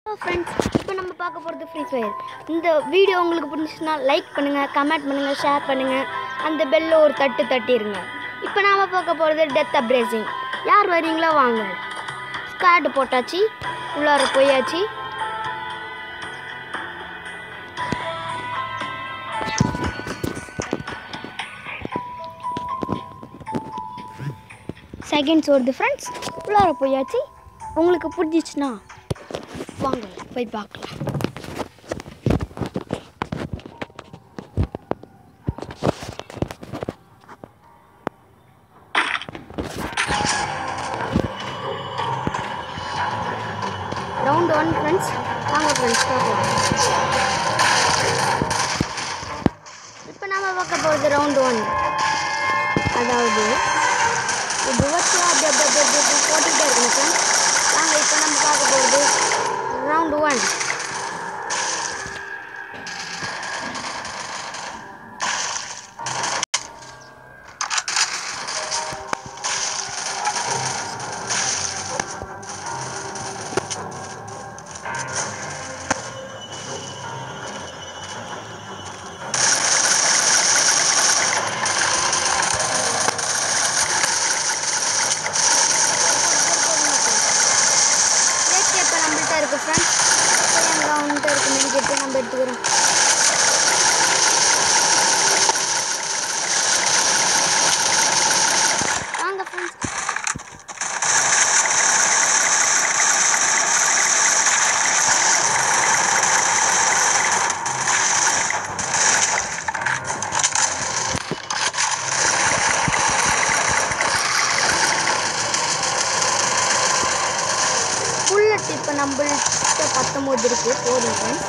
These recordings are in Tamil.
ஃப்ரெண்ட்ஸ் இப்போ நம்ம பார்க்க போகிறது ஃப்ரீ ஃபயர் இந்த வீடியோ உங்களுக்கு பிடிச்சிச்சுன்னா லைக் பண்ணுங்கள் கமெண்ட் பண்ணுங்கள் ஷேர் பண்ணுங்கள் அந்த பெல்ல ஒரு தட்டு தட்டிடுங்க இப்போ நாம் பார்க்க போகிறது டெத் அப்ரேசிங் யார் வரீங்களோ வாங்க ஸ்குவாடு போட்டாச்சு உள்ளார போயாச்சு செகண்ட்ஸ் வருது ஃப்ரெண்ட்ஸ் உள்ளார போயாச்சு உங்களுக்கு பிடிச்சிச்சுன்னா வாங்க போய் பார்க்கலாம் ரவுண்ட் ஒன் ஃப்ரெண்ட்ஸ் வாங்க ஃப்ரெண்ட்ஸ் பார்க்கலாம் இப்போ நாம பார்க்க போகிறது ரவுண்ட் ஒன் அதாவது இது வச்சு அப்படி அப்படி அப்படி அப்படி அப்படி போட்டுக்கிட்டே இருக்கணும் ஃப்ரெண்ட்ஸ் வாங்க இப்போ நம்ம பார்க்க போகிறது ரவுண்ட் ஒன் ஏகே இப்போ நம்மள்ட்ட இருக்குது ஃப்ரெண்ட்ஸ் இப்போ எங்கள் அவன்கிட்ட இருக்கு மெடிக்கெட்டு நம்ம எடுத்துக்கிறோம் வாங்க ஃப்ரெண்ட்ஸ் புல்லட் இப்போ நம்மள்கிட்ட பத்தொம்போது இருக்குது போதும் ஃப்ரெண்ட்ஸ்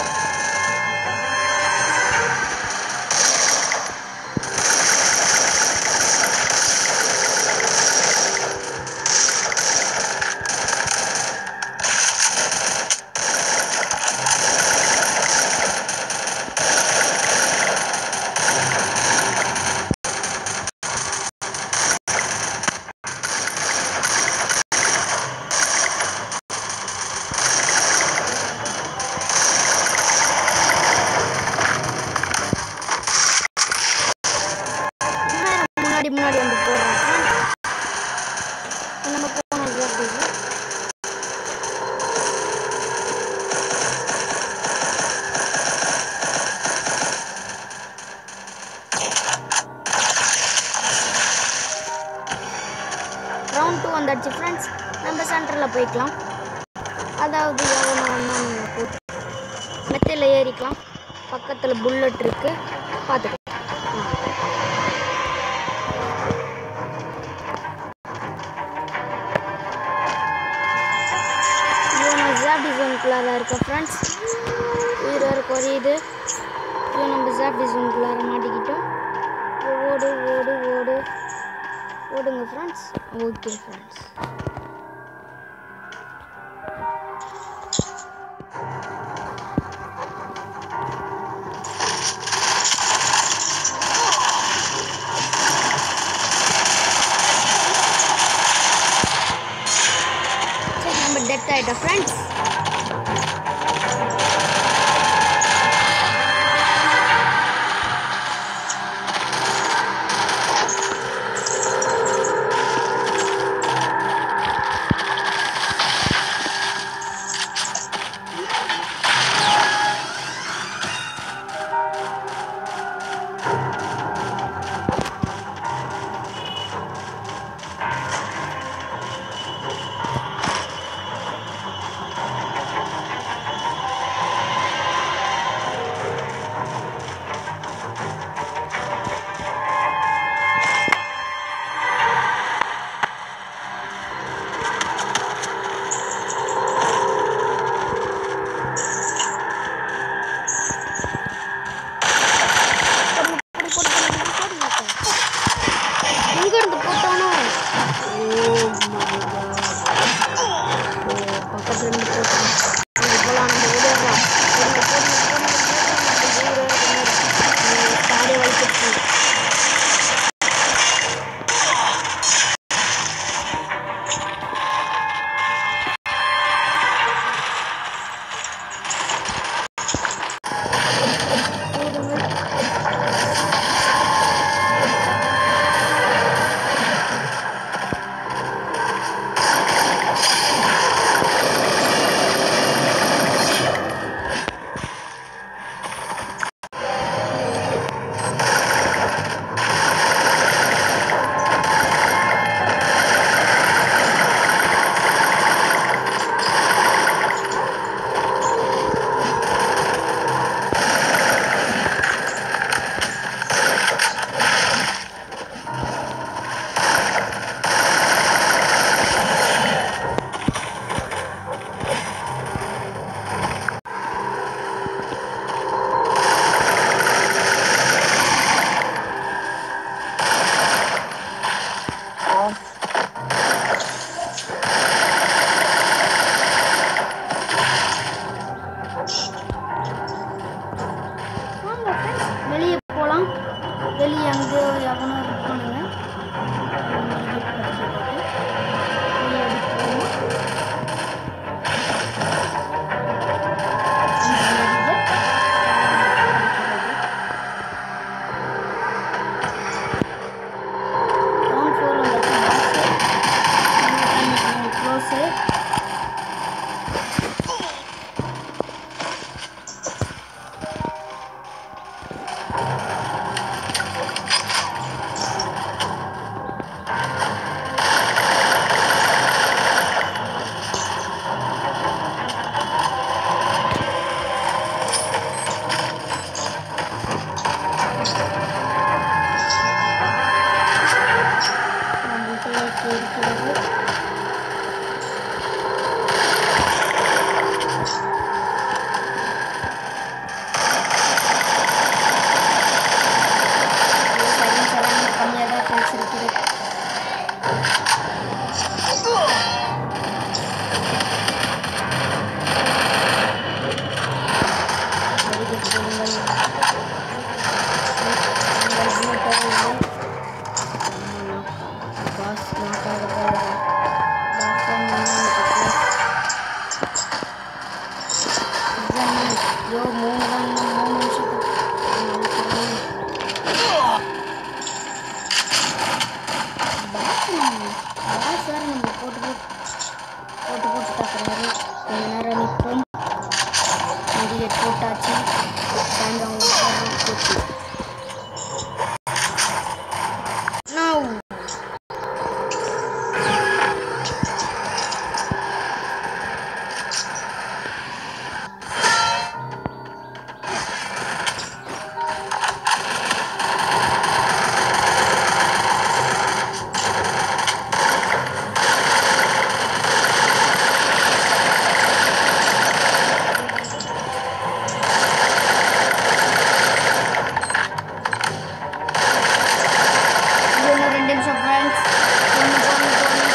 இவன் முன்னாடி முன்னாடி வந்து போடுறான் இப்ப நம்ம போனோம் ஜோபிக்கு ரவுண்ட் டூ வந்தாச்சு ஃப்ரெண்ட்ஸ் நம்ம சென்டரில் போய்க்கலாம் அதாவது எவ்வளோ நேரம் நீங்கள் போட்டு மெத்தையில் ஏறிக்கலாம் பக்கத்தில் புல்லட் இருக்குது பார்த்துக்கலாம் இவன் ஜாப் டிசைனுக்குள்ளார இருக்க ஃப்ரெண்ட்ஸ் உயிர் வேறு குறையுது இவன் நம்ம ஜாப் டிசைனுக்குள்ளார மாட்டிக்கிட்டோம் ஓடு ஓடு ஓடு ஓடுங்க ஃப்ரெண்ட்ஸ் ஓகே ஃப்ரெண்ட்ஸ் சரி நம்ம டெத் ஆகிட்டோம் ஃப்ரெண்ட்ஸ் ஐயோ மூணு தான் இன்னும் மூணு நிமிஷத்துக்கு பாஸ் வேறு நம்ம போட்டு போட்டு போட்டு போட்டு பார்க்குறாரு கொஞ்ச நேரம் நிற்போம் இங்கே போட்டாச்சு சாயந்தரம் உட்கார்றோம், போச்சு Now. இது இன்னும் ரெண்டு நிமிஷம் ஃப்ரெண்ட்ஸ் ஒன்று போகணும் போகணும்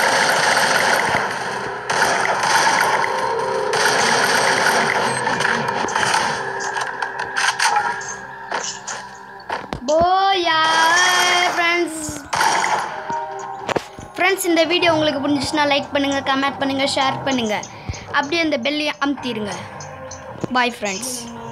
போயா ஃப்ரெண்ட்ஸ் ஃப்ரெண்ட்ஸ் இந்த வீடியோ உங்களுக்கு பிடிச்சிச்சுன்னா லைக் பண்ணுங்கள் கமெண்ட் பண்ணுங்கள் ஷேர் பண்ணுங்கள் அப்படியே அந்த பெல்லையும் அமுத்திடுங்க பாய் ஃப்ரெண்ட்ஸ்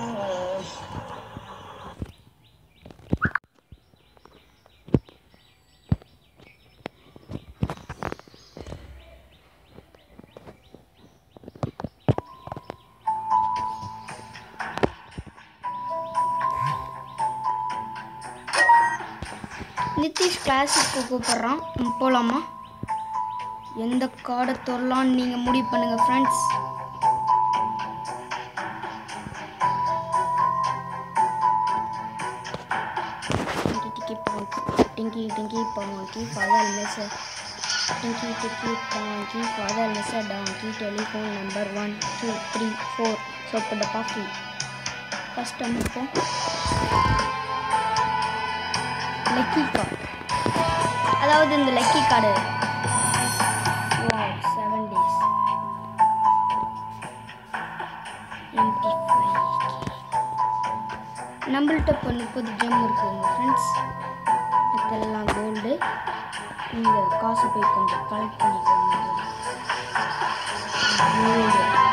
நிதிஷ் கிளாஸுக்கு கூப்பிட்றான் ம், போலாமா எந்த காடை தொடலான்னு நீங்கள் முடிவு பண்ணுங்கள் friends dinky dinky ponky dinky dinky ponky father miss dinky dinky ponky father miss donkey telephone number one two three four soap டப்பா ஃப்ரீ ஃபஸ்ட் அமைப்போம் லக்கி கார்டு அதாவது இந்த lucky card seven days empty நம்மள்ட்ட இப்போ முப்பது ஜெம் இருக்குங்க ஃப்ரெண்ட்ஸ் இதெல்லாம் கோல்டு இந்த காசு போய் கொஞ்சம் கலெக்ட் பண்ணிக்கோங்க கோல்டு